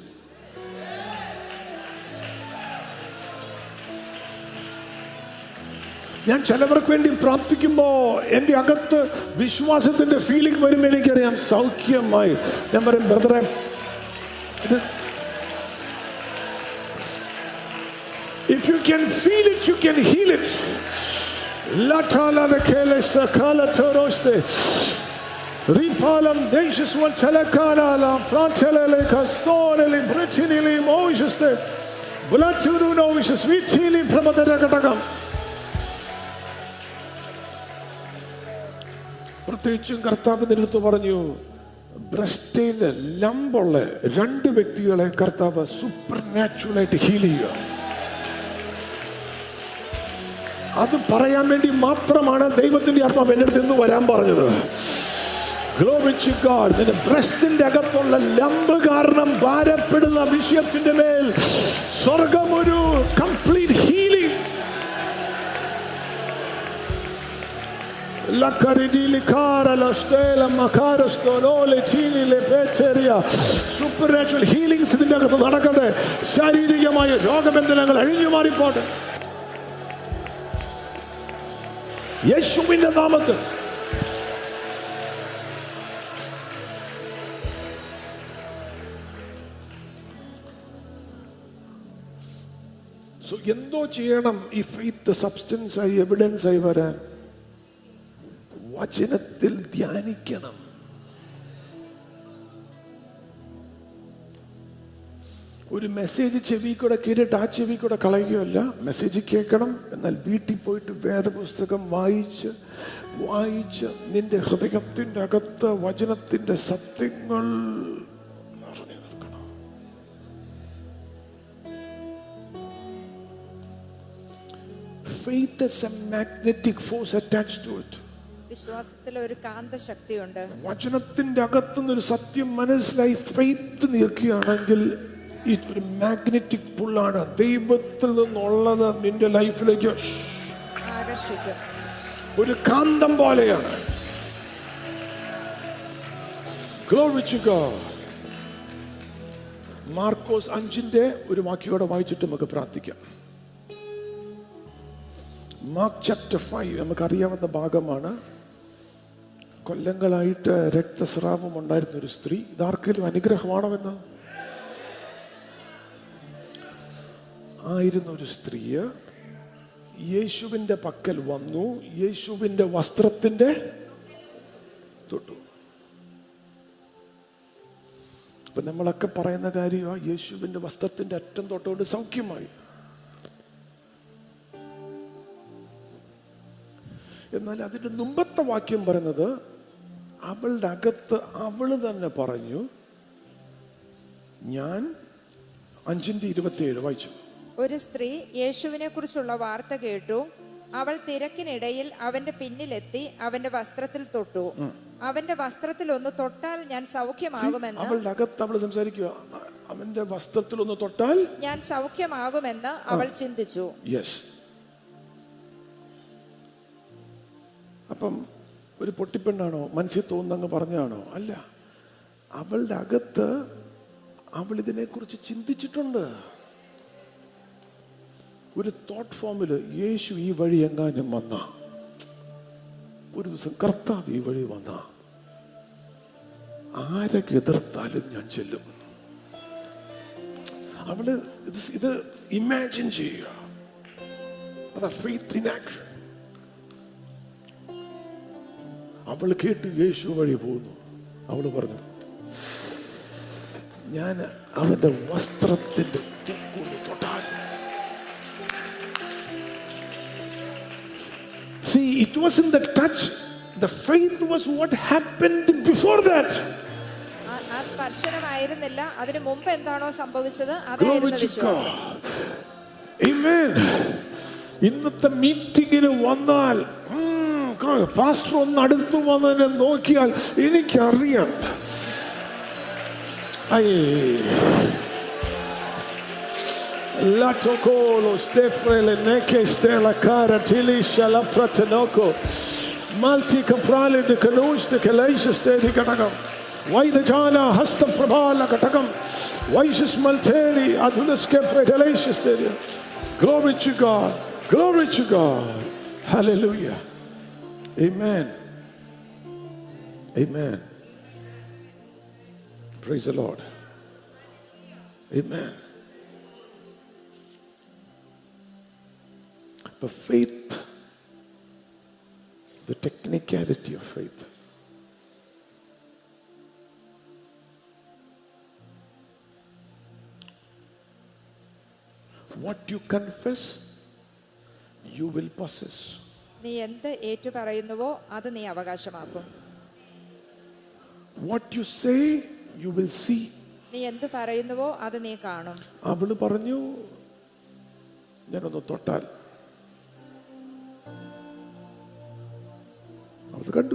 ഞാൻ ചിലവർക്ക് വേണ്ടി പ്രാർത്ഥിക്കുമ്പോ എന്റെ അകത്ത് വിശ്വാസത്തിന്റെ ഫീലിംഗ് വരുമ്പോൾ എനിക്കറിയാം സൗഖ്യമായി ഞാൻ പറയും ബ്രദറെ ഇത് If you can feel it, you can heal it. Latala de kele sakala toroste. Ripalam desis one telekana la prantelele castorele britinili moiseste. Bulaturu novises vitili pramadaragatagam. പ്രത്യേകിച്ചും കർത്താവിൻ്റെ അടുത്ത് പറഞ്ഞു ബ്രസ്റ്റിൽ ലംബുള്ള രണ്ട് വ്യക്തികളെ കർത്താവ് സൂപ്പർ നാച്ചുറലായിട്ട് ഹീൽ ചെയ്യുക അത് പറയാൻ വേണ്ടി മാത്രമാണ് ദൈവത്തിന്റെ ആത്മാവ് എൻ്റെ അടുത്ത് ഇന്ന് വരാൻ പറഞ്ഞത് Glory to God. നിന്റെ ബ്രസ്റ്റിന്റെ അകത്തുള്ള ലംബ് കാരണം ഭാരപ്പെടുന്ന വിഷയത്തിന്റെ മേൽ സ്വർഗം ഒരു complete healing La caridili cara la stella macaro stolole tini le peteria supernatural healings ഇതിന്റെ അകത്ത് നടക്കട്ടെ ശാരീരികമായ രോഗബന്ധനങ്ങൾ അഴിഞ്ഞു മാറിപ്പോട്ടെ യേശുവിന്റെ നാമത്തിൽ സോ എന്തോ ചെയ്യണം ഈ ഫെയ്ത്ത് സബ്സ്റ്റൻസ് ആയി എവിഡൻസ് ആയി വരാൻ വചനത്തിൽ ധ്യാനിക്കണം ഒരു മെസ്സേജ് ചെവി കൂടെ കേട്ടിട്ട് ആ ചെവി കൂടെ കളയുകയല്ല മെസ്സേജ് കേൾക്കണം എന്നാൽ വീട്ടിൽ പോയിട്ട് വേദപുസ്തകം വായിച്ച് വായിച്ച് നിന്റെ ഹൃദയത്തിന്റെ അകത്ത് വചനത്തിന്റെ സത്യങ്ങൾ നിറഞ്ഞു നിൽക്കണം Faith is a magnetic force attached to it. വിശ്വാസത്തിൽ ഒരു കാന്തശക്തിയുണ്ട് വചനത്തിന്റെ അകത്തുനിന്ന് ഒരു സത്യം മനസ്സിലായി ഫെയ്ത്ത് നിൽക്കുകയാണെങ്കിൽ ഇതൊരു മാഗ്നറ്റിക് പുള്ളാണ് ദൈവത്തിൽ നിന്നുള്ളത് നിന്റെ ലൈഫിലേക്ക് ആകർഷിക്കും ഒരു കാന്തം പോലെയാണ് Glory to God. മാർക്കോസ് അഞ്ചിന്റെ ഒരു വാക്യോടെ വായിച്ചിട്ട് നമുക്ക് പ്രാർത്ഥിക്കാം മാർക്ക് ചാപ്റ്റർ ഫൈവ് നമുക്കറിയാവുന്ന ഭാഗമാണ് കൊല്ലങ്ങളായിട്ട് രക്തസ്രാവം ഉണ്ടായിരുന്ന ഒരു സ്ത്രീ ഇതാർക്കെങ്കിലും അനുഗ്രഹമാണമെന്ന് ആയിരുന്ന ഒരു സ്ത്രീ യേശുവിന്റെ പക്കൽ വന്നു യേശുവിന്റെ വസ്ത്രത്തിന്റെ തൊട്ടു ഇപ്പൊ നമ്മളൊക്കെ പറയുന്ന കാര്യമാ യേശുവിന്റെ വസ്ത്രത്തിന്റെ അറ്റം തൊട്ടുകൊണ്ട് സൗഖ്യമായി എന്നാൽ അതിന്റെ മുമ്പത്തെ വാക്യം പറയുന്നത് അവളുടെ അകത്ത് അവള് തന്നെ പറഞ്ഞു ഞാൻ അഞ്ചിന്റെ ഇരുപത്തിയേഴ് വായിച്ചു ഒരു സ്ത്രീ യേശുവിനെ കുറിച്ചുള്ള വാർത്ത കേട്ടു അവൾ തിരക്കിനിടയിൽ അവന്റെ പിന്നിലെത്തി അവന്റെ വസ്ത്രത്തിൽ തൊട്ടു അവന്റെ വസ്ത്രത്തിൽ ഒന്ന് തൊട്ടാൽ ഞാൻ സൗഖ്യമാകുമെന്ന് അവളുടെ അകത്ത് അവൾ സംസാരിക്കുക അവന്റെ വസ്ത്രത്തിൽ ഒന്ന് തൊട്ടാൽ ഞാൻ സൗഖ്യമാകുമെന്ന് അവൾ ചിന്തിച്ചു യെസ് അപ്പം ഒരു പൊട്ടിപ്പെണ്ണാണോ മനസ്സിൽ തോന്നുന്നങ്ങ് പറഞ്ഞാണോ അല്ല അവളുടെ അകത്ത് അവൾ ഇതിനെക്കുറിച്ച് ചിന്തിച്ചിട്ടുണ്ട് ഒരു തോട്ട് ഫോമിൽ യേശു ഈ വഴി എങ്ങാനും വന്ന ഒരു ദിവസം കർത്താവ് ഈ വഴി വന്ന ആരൊക്കെ എതിർത്താലും ഞാൻ ചെല്ലും അവള് ഇത് സ് ഇത് ഇമാജിൻ ചെയ്യുക അതാ ഫെയ്ത്ത് ഇൻ ആക്ഷൻ അവൾ കേട്ട് യേശു വഴി പോകുന്നു അവള് പറഞ്ഞു ഞാൻ അവന്റെ വസ്ത്രത്തിന്റെ തുക്കൊന്ന് തൊട്ടാൽ See, it wasn't the touch, the faith was what happened before that. ആ- ആ സ്പർശനമായിരുന്നില്ല അതിനു മുമ്പ് എന്താണോ സംഭവിച്ചത് Glory അതായിരുന്നു to വിശ്വാസം God. Amen. ഇന്നത്തെ മീറ്റിങ്ങിന് വന്നാൽ പാസ്റ്റർ ഒന്ന് അടുത്ത് വന്നതിനെ നോക്കിയാൽ എനിക്കറിയാം അയ്യേ Latocolo, stefrele, neke, stella, cara, tilisha, la pratenoco. Malti caprale de canush de kalesha stedi katakam. Vaidajala hasta prabhala katakam. Vaishis malteri adhunaske predalasha stedi. Glory to God. Glory to God. Hallelujah. Amen. Amen. Praise the Lord. Amen. But faith, the technicality of faith. What you confess, you will possess. നീ എന്ത് ഏറ്റു പറയുന്നുവോ അത് നീ അവകാശമാക്കും What you say, you will see. നീ എന്ത് പറയുന്നുവോ അത് നീ കാണും അവള് പറഞ്ഞു ഞാനൊന്ന് തൊട്ടാൽ അവൾ കണ്ടു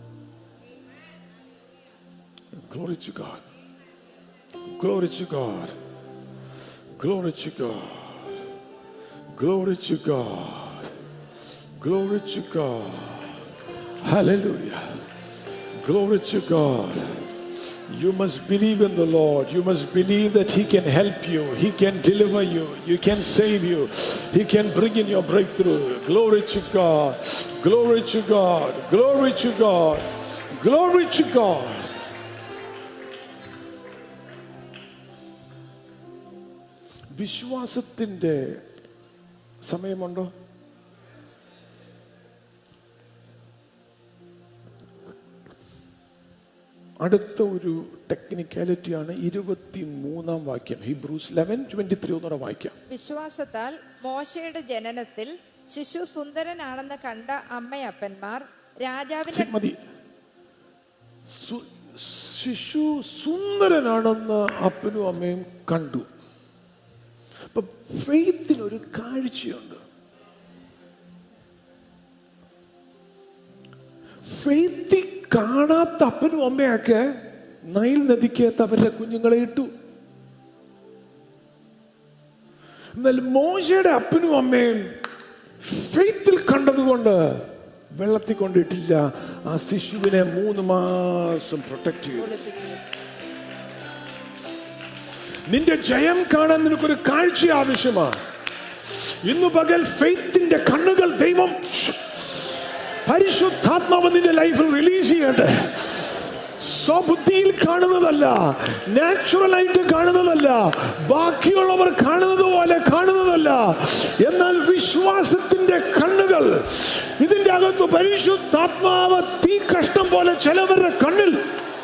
Glory to God. Glory to God. Glory to God. Glory to God. Glory to God. Hallelujah. Glory to God. You must believe in the Lord. You must believe that He can help you. He can deliver you. You can save you. He can bring in your breakthrough. Glory to God. Glory to God. Glory to God. Glory to God. വിശ്വാസത്തിന്റെ സമയമുണ്ടോ അടുത്ത ഒരു ടെക്നിക്കാലിറ്റിയാണ് ഇരുപത്തി മൂന്നാം വാക്യം Hebrews eleven twenty three ഒന്നുകൂടെ വായിക്കാം വിശ്വാസത്താൽ മോശയുടെ ജനനത്തിൽ ശിശു സുന്ദരനാണെന്ന് കണ്ട അമ്മയപ്പന്മാർ രാജാവിന്റെ ശരി, മതി സു- ശിശു സുന്ദരനാണെന്ന് അപ്പനും അമ്മയും കണ്ടു അപ്പൊ ഫെയ്ത്തിന് ഒരു കാഴ്ചയുണ്ട് ഫെയ്ത്തി കാണാത്ത അപ്പനും അമ്മയൊക്കെ നൈൽ നദിക്കകത്ത് അവരുടെ കുഞ്ഞുങ്ങളെ ഇട്ടു എന്നാൽ മോശയുടെ അപ്പനും അമ്മയും ഫെയ്ത്തിൽ കണ്ടതുകൊണ്ട് വെള്ളത്തിൽ കൊണ്ടിട്ടില്ല ആ ശിശുവിനെ മൂന്ന് മാസം പ്രൊട്ടക്ട് ചെയ്തു നിന്റെ ജയം കാണാൻ നിനക്കൊരു കാഴ്ച ആവശ്യമാണ് ഇന്ന് പകൽ ഫെയ്ത്തിന്റെ കണ്ണുകൾ ദൈവം പരിശുദ്ധാത്മാവ് നിന്റെ ലൈഫിൽ റിലീസ് ചെയ്യട്ടെ സ്വബുദ്ധിയിൽ കാണുന്നതല്ല നാച്ചുറൽ ആയിട്ട് കാണുന്നതല്ല ബാക്കിയുള്ളവർ കാണുന്നത് പോലെ കാണുന്നതല്ല എന്നാൽ വിശ്വാസത്തിന്റെ കണ്ണുകൾ ഇതിന്റെ അകത്ത് പരിശുദ്ധാത്മാവ് തീ കഷ്ടം പോലെ ചിലവരുടെ കണ്ണിൽ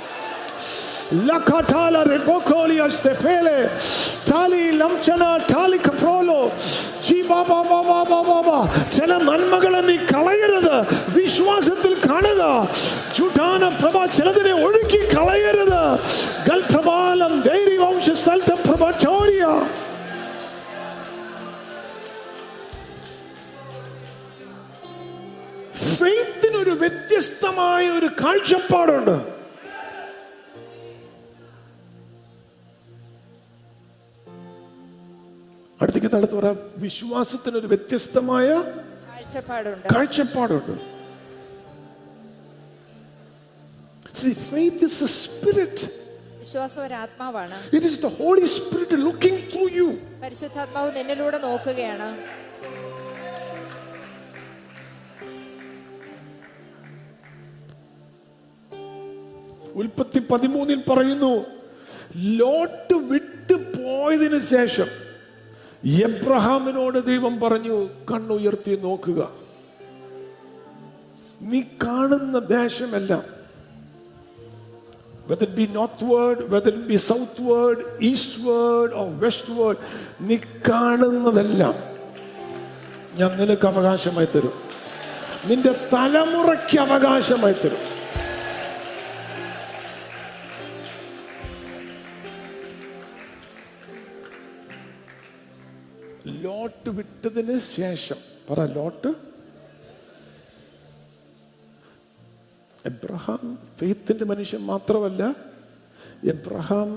Lakatala repokolia stefele. Tali lamchana tali kaprolo. ജീ ബാ ബാ ബാ ബാ ബാ ബാ ബാ. ചില നന്മകളെ നീ കളയരുത് വിശ്വാസത്തിൽ കാണുക ചുട്ടാന പ്രഭ ചിലതിനെ ഒഴുക്കി കളയരുത് ഗൽപ്രഭാലം ധൈര്യവംശ സ്ഥലത്തെ പ്രഭ ചോരിയ ഫെയ്ത്തിനൊരു വ്യത്യസ്തമായ ഒരു കാഴ്ചപ്പാടുണ്ട് അടുത്തേക്ക് നടത്തു പറ വിശ്വാസത്തിന് ഒരു വ്യത്യസ്തമായ കാഴ്ചപ്പാടുണ്ട് കാഴ്ചപ്പാടുണ്ട് See, faith is a spirit. വിശ്വാസം ഒരു ആത്മാവാണ് It is the Holy Spirit looking through you. പരിശുദ്ധാത്മാവ് നിന്നിലൂടെ നോക്കുകയാണ് ഉൽപ്പത്തി പതിമൂന്നിൽ പറയുന്നു ലോട്ട് വിട്ടു പോയതിനു ശേഷം എബ്രഹാമിനോട് ദൈവം പറഞ്ഞു കണ്ണുയർത്തി നോക്കുക നീ കാണുന്ന ദേശമെല്ലാം whether it be northward, whether it be southward, eastward or westward, നീ കാണുന്നതെല്ലാം ഞാൻ നിനക്ക് അവകാശമായി തരും നിന്റെ തലമുറയ്ക്ക് അവകാശമായി തരും ലോട്ട് വിട്ടതിന് ശേഷം പറ ലോട്ട് എബ്രഹാം ഫെയ്ത്തിന്റെ മനുഷ്യൻ മാത്രമല്ല Abraham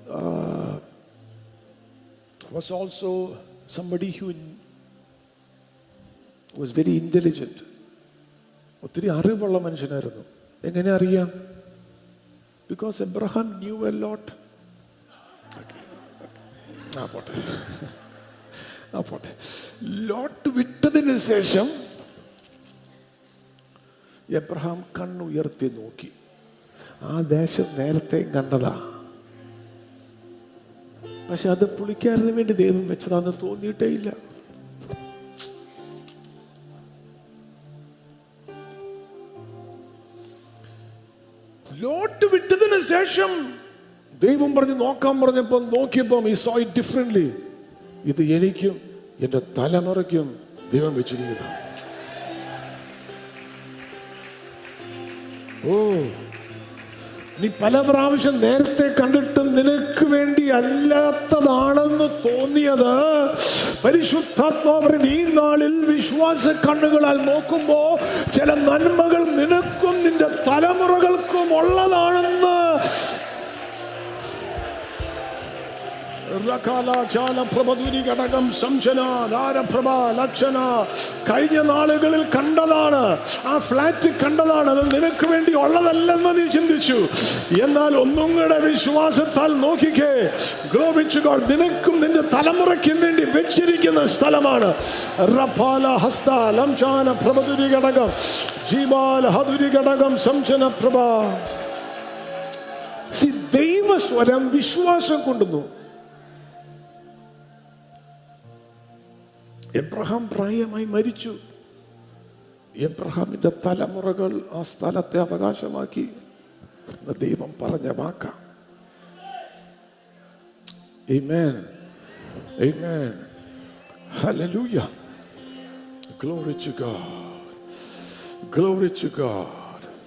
was also somebody who was very intelligent ഒത്തിരി അറിവുള്ള മനുഷ്യനായിരുന്നു എങ്ങനെ അറിയാം because Abraham knew a lot ആ പോട്ടെ ആ പോട്ടെ ലോട്ട് വിട്ടതിന് ശേഷം എബ്രഹാം കണ്ണുയർത്തി നോക്കി ആ ദേശം നേരത്തെ കണ്ടതാ പക്ഷെ അത് പുളിക്കാരന് വേണ്ടി ദൈവം വെച്ചതാന്ന് തോന്നിയിട്ടേ ഇല്ല ലോട്ട് വിട്ടതിന് ശേഷം ദൈവം പറഞ്ഞ് നോക്കാൻ പറഞ്ഞപ്പോ നോക്കിയപ്പം ഈ സോ ഇറ്റ് ഡിഫറെന്റ്ലി ഇത് എനിക്കും എന്റെ തലമുറയ്ക്കും ദൈവം വെച്ചിരിക്കുന്നു ഓ നീ പല പ്രാവശ്യം നേരത്തെ കണ്ടിട്ട് നിനക്ക് വേണ്ടി അല്ലാത്തതാണെന്ന് തോന്നിയത് പരിശുദ്ധാത്മാവ് പറയുന്നു, ഈ നാളിൽ വിശ്വാസ കണ്ണുകളാൽ നോക്കുമ്പോ ചില നന്മകൾ നിനക്കും നിന്റെ തലമുറകൾക്കും ഉള്ളതാണെന്ന് പ്രഭതുരി ഘടകം സംശന ധാരപ്രഭ ലക്ഷണ കഴിഞ്ഞ നാളുകളിൽ കണ്ടതാണ് ആ ഫ്ലാറ്റ് കണ്ടതാണ് അത് നിനക്ക് വേണ്ടി ഉള്ളതല്ലെന്ന് നീ ചിന്തിച്ചു എന്നാൽ ഒന്നും കൂടെ വിശ്വാസത്താൽ നോക്കിക്കേ ഗ്ലോപിച്ചു നിനക്കും നിന്റെ തലമുറയ്ക്കും വേണ്ടി വെച്ചിരിക്കുന്ന സ്ഥലമാണ് റഫാല ഹസ്ത ലംശാന പ്രഭതുരി ഘടകം ജീവാല ഹതുരി ഘടകം സംശന പ്രഭ See, ദൈവസ്വരം വിശ്വാസം കൊണ്ടുന്നു എബ്രഹാം പ്രായമായി മരിച്ചു എബ്രഹാമിന്റെ തലമുറകൾ ആ സ്ഥലത്തെ അവകാശമാക്കി എന്ന് ദൈവം പറഞ്ഞ വാക്ക Amen. Amen. Hallelujah. Glory to God. Glory to God.